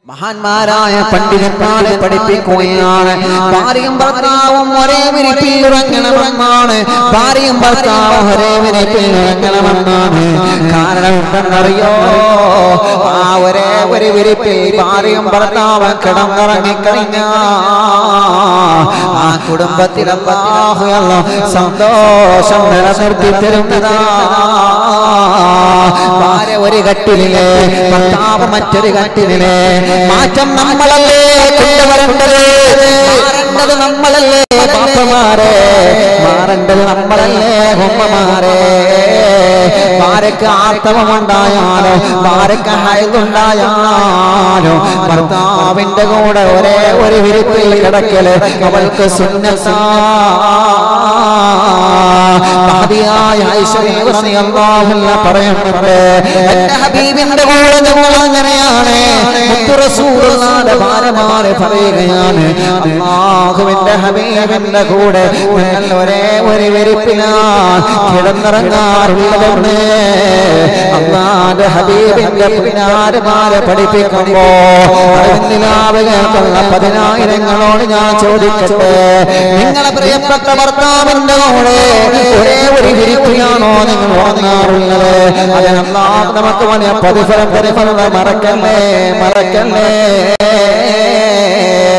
മഹാന്മാരായ പണ്ഡിതന്മാരെ പഠിപ്പിക്കുകയാണ് ഭാര്യയും ഭർത്താവും ഒരേ വിരിപ്പിൽ ഉറങ്ങണമെന്നാണ് ഭാര്യയും ഭർത്താവും ഒരേ വിരിപ്പിൽ ഉറങ്ങണമെന്നാണ് കാരണം എന്തെന്നറിയോ ആ ഒരേ ഒരു വിരിപ്പിൽ ഭാര്യയും ഭർത്താവും കിടന്നുറങ്ങിക്കഴിഞ്ഞ ആ കുടുംബത്തിൽ അല്ലാഹുവല്ല സന്തോഷം നിലനിർത്തി തരുന്നതാ ഭാര്യ ഒരു കട്ടിലിലെ ഭർത്താവ് മറ്റൊരു കട്ടിലിലെ മാറ്റം നമ്മളല്ലേ കൊണ്ടുവരേണ്ടത് മാറേണ്ടത് നമ്മളല്ലേ പാപ്പമാരെ മാറേണ്ടത് നമ്മളല്ലേ ഉമ്മമാരെ ഭാര്യക്ക് ആർത്തവമുണ്ടായാലോ ഭാര്യക്ക് ഹൈതുണ്ടായാലോ ഭർത്താവിന്റെ കൂടെ ഒരേ ഒരു വിരുപ്പിൽ കിടക്കല് അവൾക്ക് സുന്നത്താ മഹതിയായ ഐശ്വര്യ പറയുന്നുണ്ട് എന്റെ ഹബീബിന്റെ കൂടെ ഞങ്ങൾ അങ്ങനെയാണ് മുത്തു റസൂലുള്ളാഹിന്റെ ഭാരമാരെ പറയുകയാണ് അല്ലാഹുവിന്റെ ഹബീബിന്റെ കൂടെ ഞങ്ങൾ ഒരേ ഒരു വെരിപ്പിലാണ് കിടന്നിറങ്ങാറുള്ളതുകൊണ്ട് അള്ളാന്റെ ഹബീബിന്റെ പിന്നാരമാരെ പഠിപ്പിക്കുമ്പോ നിലാവ് കേൾക്കുന്ന പതിനായിരങ്ങളോട് ഞാൻ ചോദിക്കട്ടെ നിങ്ങളെ പ്രിയപ്പെട്ട ഭർത്താവിന്റെ കൂടെ ഒരേ ഒരു വിരിപ്പിലാണോ നിങ്ങൾ ഉറങ്ങാറുള്ളത് അതിനല്ലാ നമുക്ക് വലിയ പ്രതിഫലം പ്രതിഫലം മറക്കല്ലേ മറക്കല്ലേ